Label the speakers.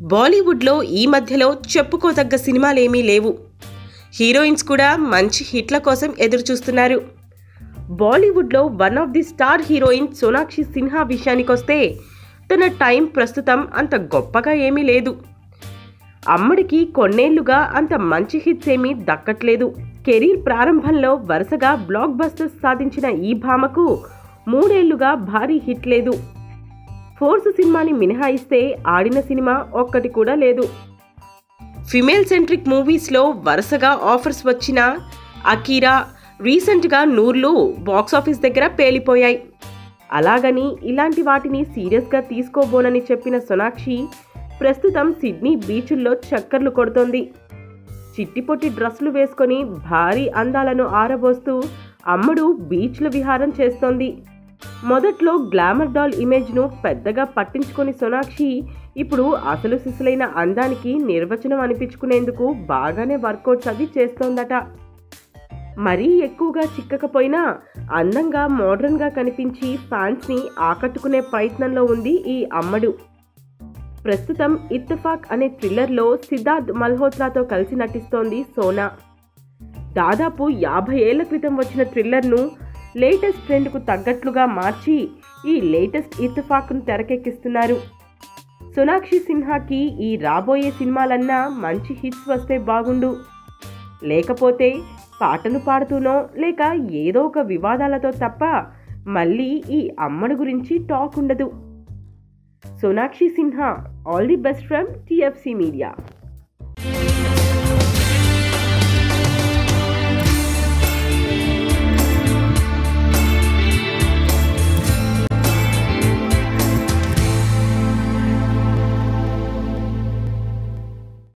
Speaker 1: బాలీవుడ్లో ఈ మధ్యలో చెప్పుకోదగ్గ సినిమాలేమీ లేవు హీరోయిన్స్ కూడా మంచి హిట్ల కోసం ఎదురు చూస్తున్నారు బాలీవుడ్లో one of the star heroine Sonakshi Sinha విషయానికొస్తే తన టైం ప్రస్తుతం అంత గొప్పగా ఏమీ లేదు అమ్మడికి కొన్నేళ్లుగా అంత మంచి హిట్స్ ఏమీ దక్కట్లేదు కెరీర్ ప్రారంభంలో వరుసగా బ్లాక్ బస్టర్స్ సాధించిన ఈ భామకు మూడేళ్లుగా భారీ హిట్ లేదు ఫోర్స్ సినిమాని మినహాయిస్తే ఆడిన సినిమా ఒక్కటి కూడా లేదు ఫిమేల్ సెంట్రిక్ మూవీస్లో వరుసగా ఆఫర్స్ వచ్చిన అకీరా రీసెంట్గా నూర్లు బాక్సాఫీస్ దగ్గర పేలిపోయాయి అలాగని ఇలాంటి వాటిని సీరియస్గా తీసుకోబోనని చెప్పిన సోనాక్షి ప్రస్తుతం సిడ్నీ బీచుల్లో చక్కర్లు కొడుతోంది చిట్టిపొట్టి డ్రెస్సులు వేసుకొని భారీ అందాలను ఆరబోస్తూ అమ్మడు బీచ్ల విహారం చేస్తోంది మొదట్లో గ్లామర్ డాల్ ఇమేజ్ను పెద్దగా పట్టించుకొని సోనాక్షి ఇప్పుడు అసలు సిసలైన అందానికి నిర్వచనం అనిపించుకునేందుకు బాగానే వర్కౌట్స్ అది చేస్తోందట మరీ ఎక్కువగా చిక్కకపోయినా అందంగా మోడర్న్గా కనిపించి ఫ్యాన్స్ని ఆకట్టుకునే ప్రయత్నంలో ఉంది ఈ అమ్మడు ప్రస్తుతం ఇత్తఫాక్ అనే థ్రిల్లర్లో సిద్ధార్థ్ మల్హోత్రాతో కలిసి నటిస్తోంది సోనా దాదాపు యాభై ఏళ్ల క్రితం వచ్చిన థ్రిల్లర్ను లేటెస్ట్ ట్రెండ్కు తగ్గట్లుగా మార్చి ఈ లేటెస్ట్ ఇత్తఫాక్ను తెరకెక్కిస్తున్నారు సోనాక్షి సిన్హాకి ఈ రాబోయే సినిమాలన్నా మంచి హిట్స్ వస్తే బాగుండు లేకపోతే పాటలు పాడుతూనో లేక ఏదో ఒక వివాదాలతో తప్ప మళ్ళీ ఈ అమ్మడు గురించి టాక్ ఉండదు Sonakshi Sinha all the best from TFC media